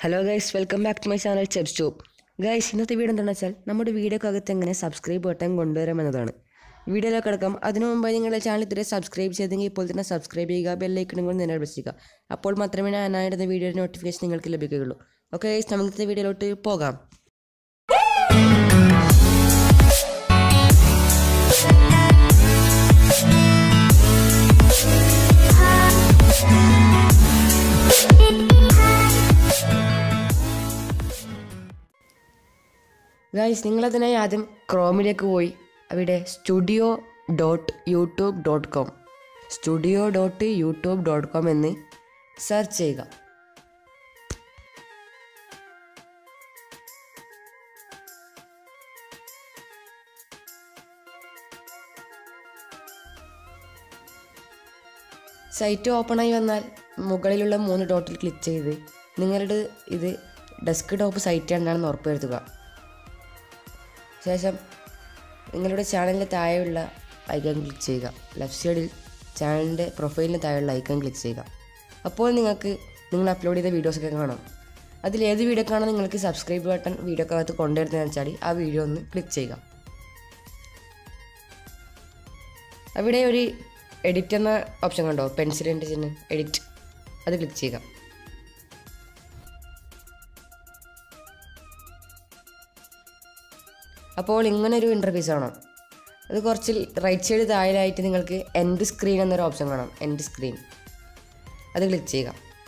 hello guys welcome back to my channel ചെപ്സ് tube guys ഇന്നത്തെ video എന്താണെന്ന് വെച്ചാൽ നമ്മുടെ വീഡിയോക്കകത്ത് എങ്ങനെ സബ്സ്ക്രൈബ് ബട്ടൺ കൊണ്ടുവരാം എന്നതാണ് വീഡിയോയിലേക്ക് കിടക്കാം അതിനു മുമ്പായി നിങ്ങളുടെ ചാനൽ ഇതുവരെ സബ്സ്ക്രൈബ് ചെയ്തെങ്കിൽ ഇപ്പോൾ തന്നെ സബ്സ്ക്രൈബ് ചെയ്യുക ബെല്ലൈക്കണും കൂടി നിലവിൽ ചെയ്യുക അപ്പോൾ മാത്രമേ ഞാൻ ഇടുന്ന വീഡിയോയുടെ നോട്ടിഫിക്കേഷൻ നിങ്ങൾക്ക് ലഭിക്കുകയുള്ളൂ ഓക്കെ ഗൈസ് നമുക്ക് ഇന്നത്തെ വീഡിയോയിലോട്ട് പോകാം ഗൈസ് നിങ്ങളതിനായി ആദ്യം ക്രോമിലേക്ക് പോയി അവിടെ studio dot YouTube dot com studio dot YouTube dot com എന്ന് സെർച്ച് ചെയ്യുക സൈറ്റ് ഓപ്പണായി വന്നാൽ മുകളിലുള്ള മൂന്ന് ഡോട്ടിൽ ക്ലിക്ക് ചെയ്ത് നിങ്ങളുടെ ഇത് ഡെസ്ക് ടോപ്പ് സൈറ്റ് ആണെന്ന് ഉറപ്പുവരുത്തുക ശേഷം നിങ്ങളുടെ ചാനലിൻ്റെ താഴെയുള്ള ഐക്കൺ ക്ലിക്ക് ചെയ്യുക ലെഫ്റ്റ് സൈഡിൽ ചാനലിൻ്റെ പ്രൊഫൈലിന് താഴെയുള്ള ഐക്കൺ ക്ലിക്ക് ചെയ്യുക അപ്പോൾ നിങ്ങൾക്ക് നിങ്ങൾ അപ്ലോഡ് ചെയ്ത വീഡിയോസൊക്കെ കാണാം അതിൽ ഏത് വീഡിയോക്കാണോ നിങ്ങൾക്ക് സബ്സ്ക്രൈബ് ബട്ടൺ വീഡിയോക്കകത്ത് കൊണ്ടുവരുന്നതെന്ന് വെച്ചാൽ ആ വീഡിയോ ഒന്ന് ക്ലിക്ക് ചെയ്യുക അവിടെ ഒരു എഡിറ്റ് എന്ന ഓപ്ഷൻ കണ്ടോ പെൻസിലിൻ്റെ ചിഹ്നം എഡിറ്റ് അത് ക്ലിക്ക് ചെയ്യുക അപ്പോൾ ഇങ്ങനൊരു ഇൻ്റർഫേസ് കാണാം അത് കുറച്ച് റൈറ്റ് സൈഡ് താഴെയായിട്ട് നിങ്ങൾക്ക് എൻഡ് സ്ക്രീൻ എന്നൊരു ഓപ്ഷൻ കാണാം എൻഡ് സ്ക്രീൻ അത് ക്ലിക്ക് ചെയ്യുക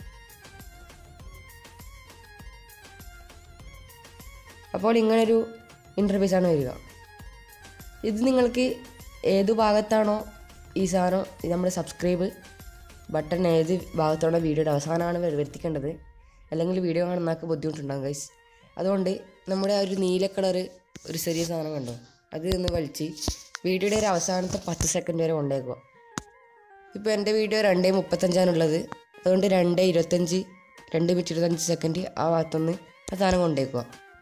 അപ്പോൾ ഇങ്ങനൊരു ഇൻ്റർഫേസ് ആണ് വരിക ഇത് നിങ്ങൾക്ക് ഏത് ഭാഗത്താണോ ഈ സാധനം ഇത് നമ്മുടെ സബ്സ്ക്രൈബ് ബട്ടൺ ഏത് ഭാഗത്താണോ വീഡിയോയുടെ അവസാനമാണ് വരു- വരുത്തിക്കേണ്ടത് അല്ലെങ്കിൽ വീഡിയോ കാണുന്നതൊക്കെ ബുദ്ധിമുട്ടുണ്ടാകും ഗൈസ് അതുകൊണ്ട് നമ്മുടെ ആ ഒരു നീല കളർ ഒരു ചെറിയ സാധനം കണ്ടോ അത് ഒന്ന് വലിച്ച് വീഡിയോയുടെ ഒരു അവസാനത്തെ പത്ത് സെക്കൻഡ് വരെ കൊണ്ടേക്കുക ഇപ്പോൾ എൻ്റെ വീഡിയോ രണ്ടേ മുപ്പത്തഞ്ചാണുള്ളത് അതുകൊണ്ട് രണ്ട് ഇരുപത്തഞ്ച് രണ്ട് മിനിറ്റ് ഇരുപത്തഞ്ച് സെക്കൻഡ് ആ ഭാഗത്തൊന്ന് ആ സാധനം കൊണ്ടേക്കുക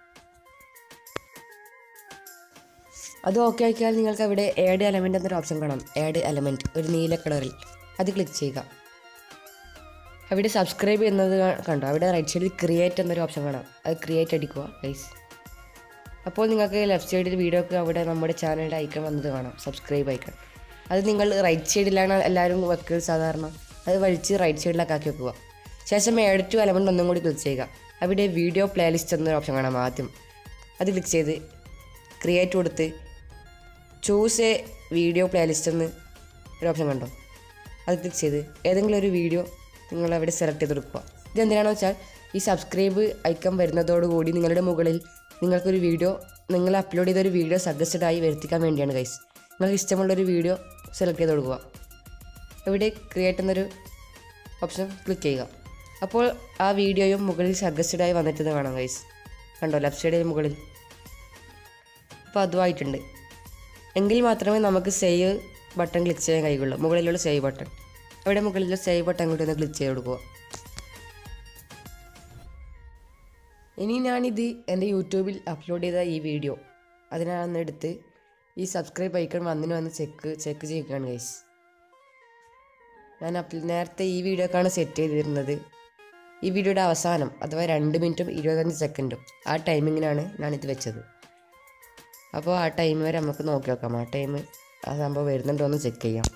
അത് ഓക്കെ ആക്കിയാൽ നിങ്ങൾക്ക് അവിടെ ഏഡ് എലമെൻ്റ് എന്നൊരു ഓപ്ഷൻ കാണാം ഏഡ് എലമെൻറ്റ് ഒരു നീല കളറിൽ അത് ക്ലിക്ക് ചെയ്യുക അവിടെ സബ്സ്ക്രൈബ് ചെയ്യുന്നത് കാ- കണ്ടോ അവിടെ റൈറ്റ് സൈഡിൽ ക്രിയേറ്റ് എന്നൊരു ഓപ്ഷൻ കാണാം അത് ക്രിയേറ്റ് അടിക്കുക ഗൈസ് അപ്പോൾ നിങ്ങൾക്ക് ലെഫ്റ്റ് സൈഡിൽ വീഡിയോക്ക് അവിടെ നമ്മുടെ ചാനലിൻ്റെ ഐക്കൺ വന്നത് കാണാം സബ്സ്ക്രൈബ് ഐക്കൺ അത് നിങ്ങൾ റൈറ്റ് സൈഡിലാണ് എല്ലാവരും വെക്കുക സാധാരണ അത് വലിച്ച് റൈറ്റ് സൈഡിലേക്ക് ആക്കി വെക്കുക ശേഷം ഏഡ് ടു എലമെൻറ്റ് ഒന്നും കൂടി ക്ലിക്ക് ചെയ്യുക അവിടെ വീഡിയോ പ്ലേലിസ്റ്റ് എന്നൊരു ഓപ്ഷൻ കാണാം ആദ്യം അത് ക്ലിക്ക് ചെയ്ത് ക്രിയേറ്റ് കൊടുത്ത് ചൂസ് എ വീഡിയോ പ്ലേലിസ്റ്റ് എന്ന് ഒരു ഓപ്ഷൻ കണ്ടോ അത് ക്ലിക്ക് ചെയ്ത് ഏതെങ്കിലും ഒരു വീഡിയോ നിങ്ങൾ അവിടെ സെലക്ട് ചെയ്ത് കൊടുക്കുക ഇതെന്തിനാണെന്ന് വെച്ചാൽ ഈ സബ്സ്ക്രൈബ് ഐക്കൺ വരുന്നതോടുകൂടി നിങ്ങളുടെ മുകളിൽ നിങ്ങൾക്കൊരു വീഡിയോ നിങ്ങൾ അപ്ലോഡ് ചെയ്ത ഒരു വീഡിയോ സജസ്റ്റഡ് ആയി വരുത്തിക്കാൻ വേണ്ടിയാണ് ഗൈസ് നിങ്ങൾക്ക് ഇഷ്ടമുള്ളൊരു വീഡിയോ സെലക്ട് ചെയ്ത് കൊടുക്കുക ഇവിടെ ക്രിയേറ്റ് എന്നൊരു ഓപ്ഷൻ ക്ലിക്ക് ചെയ്യുക അപ്പോൾ ആ വീഡിയോയും മുകളിൽ സജസ്റ്റഡ് ആയി വന്നിട്ട് കാണാം ഗൈസ് കണ്ടോ ലെഫ്റ്റ് സൈഡിൽ മുകളിൽ അപ്പോൾ അതുമായിട്ടുണ്ട് എങ്കിൽ മാത്രമേ നമുക്ക് സേവ് ബട്ടൺ ക്ലിക്ക് ചെയ്യാൻ കഴിയുള്ളൂ മുകളിലുള്ള സേവ് ബട്ടൺ അവിടെ മുകളിലുള്ള സേവ് ബട്ടൺ കൂടി ഒന്ന് ക്ലിക്ക് ചെയ്ത് കൊടുക്കുക ഇനി ഞാനിത് എൻ്റെ യൂട്യൂബിൽ അപ്ലോഡ് ചെയ്ത ഈ വീഡിയോ അതിനാണെന്ന് എടുത്ത് ഈ സബ്സ്ക്രൈബ് ഐക്കൺ വന്നിന് വന്ന് ചെക്ക് ചെക്ക് ചെയ്യുകയാണ് ഗൈസ് ഞാൻ അപ്ല നേരത്തെ ഈ വീഡിയോക്കാണ് സെറ്റ് ചെയ്തിരുന്നത് ഈ വീഡിയോയുടെ അവസാനം അഥവാ രണ്ട് മിനിറ്റും ഇരുപത്തഞ്ച് സെക്കൻഡും ആ ടൈമിങ്ങിനാണ് ഞാനിത് വെച്ചത് അപ്പോൾ ആ ടൈം വരെ നമുക്ക് നോക്കി നോക്കാം ആ ടൈം ആ സംഭവം വരുന്നുണ്ടോ എന്ന് ചെക്ക് ചെയ്യാം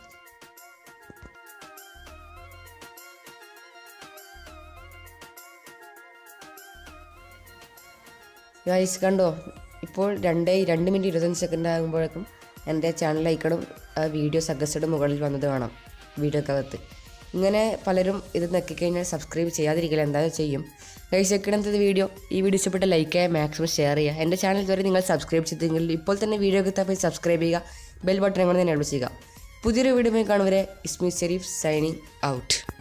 ഗൈസ് കണ്ടോ ഇപ്പോൾ രണ്ട് രണ്ട് മിനിറ്റ് ഇരുപത്തഞ്ച് സെക്കൻഡ് ആകുമ്പോഴേക്കും എൻ്റെ ചാനൽ ഐക്കണും ആ വീഡിയോ സജസ്റ്റഡ് മുകളിൽ വന്നത് കാണാം വീഡിയോക്കകത്ത് ഇങ്ങനെ പലരും ഇത് നെക്കിക്കഴിഞ്ഞാൽ സബ്സ്ക്രൈബ് ചെയ്യാതിരിക്കില്ല എന്തായാലും ചെയ്യും ഗൈസ് വെക്കണത്തത് വീഡിയോ ഈ വീഡിയോ ഇഷ്ടപ്പെട്ട ലൈക്ക് ചെയ്യുക മാക്സിമം ഷെയർ ചെയ്യുക എൻ്റെ ചാനൽ ഇതുവരെ നിങ്ങൾ സബ്സ്ക്രൈബ് ചെയ്തെങ്കിൽ ഇപ്പോൾ തന്നെ വീഡിയോ കിട്ടാൻ സബ്സ്ക്രൈബ് ചെയ്യുക ബെൽ ബട്ടൺ കൊണ്ട് തന്നെ എനേബിൾ ചെയ്യുക പുതിയൊരു വീഡിയോ കാണുവരെ ഇസ്മി ഷെരീഫ് സൈനിങ് ഔട്ട്